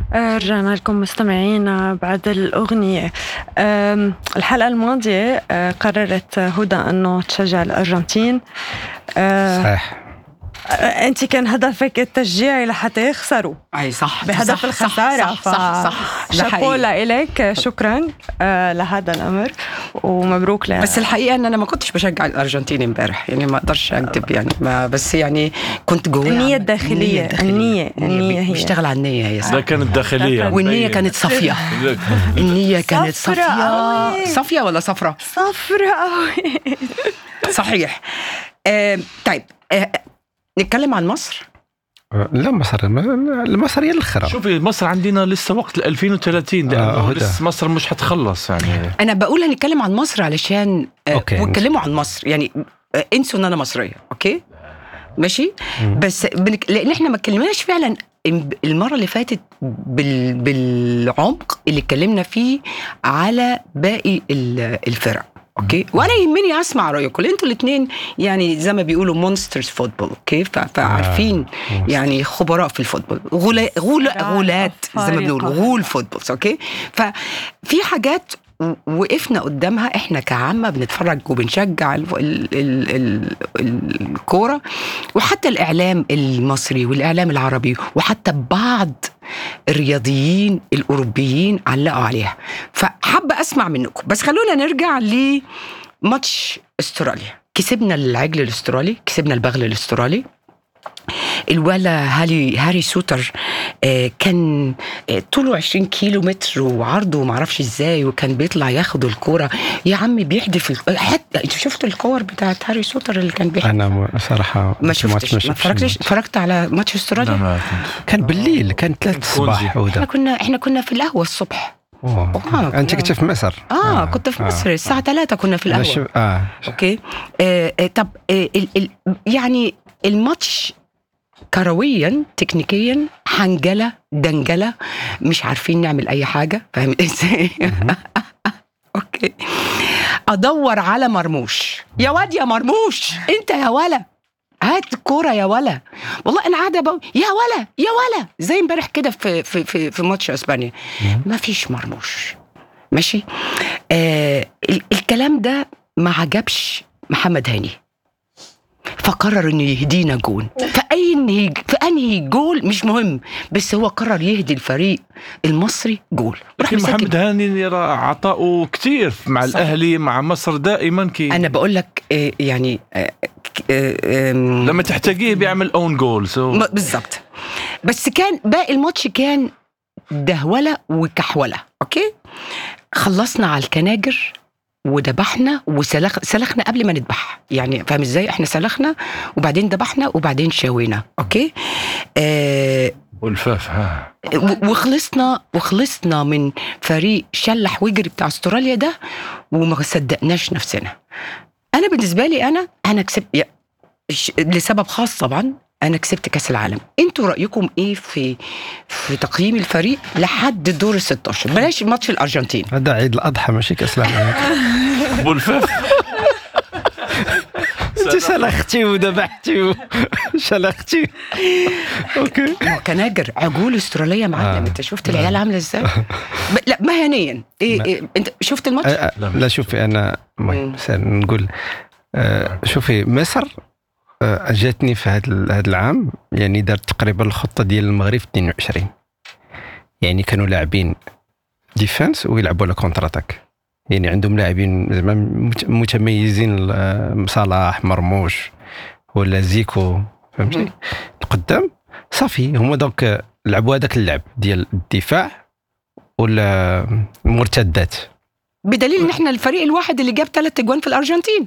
آه، رجعنا لكم مستمعينا بعد الأغنية آم، الحلقة الماضية آه، قررت هدى أنه تشجع الأرجنتين آه، صحيح أنت كان هدفك التشجيعي لحتى يخسروا اي صح بهدف صح الخسارة صح صح صح, صح. ده شابو حقيقي. لإلك شكرا آه، لهذا الأمر ومبروك ل بس الحقيقه ان انا ما كنتش بشجع الارجنتين امبارح يعني ما اقدرش اكذب يعني ما بس يعني كنت جوايا النية عم- الداخلية. النية- النية هي. بيشتغل على النية هي صح ده كانت داخلية والنية كانت صافية النية كانت صفرة صافية قوي. صافية ولا صفرة؟ صفرة قوي صحيح آه طيب آه نتكلم عن مصر لا مصر مصر هي الاخرى شوفي مصر عندنا لسه وقت ل 2030 لانه آه، هدى. لسه مصر مش حتخلص يعني انا بقول هنتكلم عن مصر علشان آه أوكي. واتكلموا عن مصر يعني آه انسوا ان انا مصريه اوكي ماشي بس بنك... لان احنا ما اتكلمناش فعلا المره اللي فاتت بال... بالعمق اللي اتكلمنا فيه على باقي ال- الفرق اوكي وانا يهمني اسمع رايكم لأن انتوا الاثنين يعني زي ما بيقولوا مونسترز فوتبول اوكي ف- فعارفين يعني خبراء في الفوتبول غلا... غلا... خبراء غولات زي ما فارقة. بنقول غول فوتبولز اوكي ففي حاجات و- وقفنا قدامها احنا كعامه بنتفرج وبنشجع ال- ال- ال- ال- الكوره وحتى الاعلام المصري والاعلام العربي وحتى بعض الرياضيين الاوروبيين علقوا عليها فحابه اسمع منكم بس خلونا نرجع لماتش استراليا كسبنا العجل الاسترالي كسبنا البغل الاسترالي الولا هاري هاري سوتر آه، كان آه، طوله 20 كيلو متر وعرضه معرفش ازاي وكان بيطلع ياخد الكوره يا عم بيحدف ال- حتى انت شفت الكور بتاعت هاري سوتر اللي كان بيحدف انا م- صراحه ما ماتش شفتش ما شفتش اتفرجتش الماتش. اتفرجت على ماتش لا استراليا ما كنت كان بالليل كان ثلاث الصباح احنا هدى كنا احنا كنا في القهوه الصبح أوه. آه، انت كنت في مصر اه, كنت في مصر الساعه 3 كنا في أنا القهوه شو- اه اوكي آه آه طب آه ال ال يعني الماتش كرويا تكنيكيا حنجله دنجله مش عارفين نعمل اي حاجه فاهم ازاي اوكي ادور على مرموش يا واد يا مرموش انت يا ولا هات الكوره يا ولا والله انا قاعده بقول يا ولا يا ولا زي امبارح كده في في في, في ماتش اسبانيا ما فيش مرموش ماشي آه ال- الكلام ده ما عجبش محمد هاني فقرر انه يهدينا جون فاي انهي فانهي جول مش مهم بس هو قرر يهدي الفريق المصري جول راح لكن مسكن- محمد هاني يرى عطاؤه كثير مع صح. الاهلي مع مصر دائما كي انا بقول لك آه، يعني آه، آه، آم، لما تحتاجيه بيعمل اون جول سو م- بالظبط بس كان باقي الماتش كان دهوله وكحوله اوكي خلصنا على الكناجر ودبحنا وسلخ سلخنا قبل ما نذبح يعني فاهم ازاي احنا سلخنا وبعدين ذبحنا وبعدين شوينا اوكي آه والفاف ها و- وخلصنا وخلصنا من فريق شلح وجري بتاع استراليا ده وما صدقناش نفسنا انا بالنسبه لي انا انا كسبت يا- ش- لسبب خاص طبعا انا كسبت كاس العالم انتوا رايكم ايه في في تقييم الفريق لحد دور ال 16 بلاش ماتش الارجنتين هذا عيد الاضحى ماشي كاس العالم والفاف انت سلختي وذبحتي وشلختي اوكي كناجر عجول استراليه معلم آه. انت شفت العيال عامله ازاي ب- لا مهنيا إيه, إيه انت شفت الماتش آه، آه، لا شوفي انا مم. المهم سأل- نقول آه، شوفي مصر آه، جاتني في هذا هذا العام يعني دارت تقريبا الخطه ديال المغرب في 22 يعني كانوا لاعبين ديفنس ويلعبوا على كونتر اتاك يعني عندهم لاعبين زعما مت- متميزين آه، صلاح مرموش ولا زيكو فهمتي مم. القدام صافي هما دوك لعبوا هذاك اللعب ديال الدفاع ولا مرتدات بدليل ان احنا الفريق الواحد اللي جاب ثلاث اجوان في الارجنتين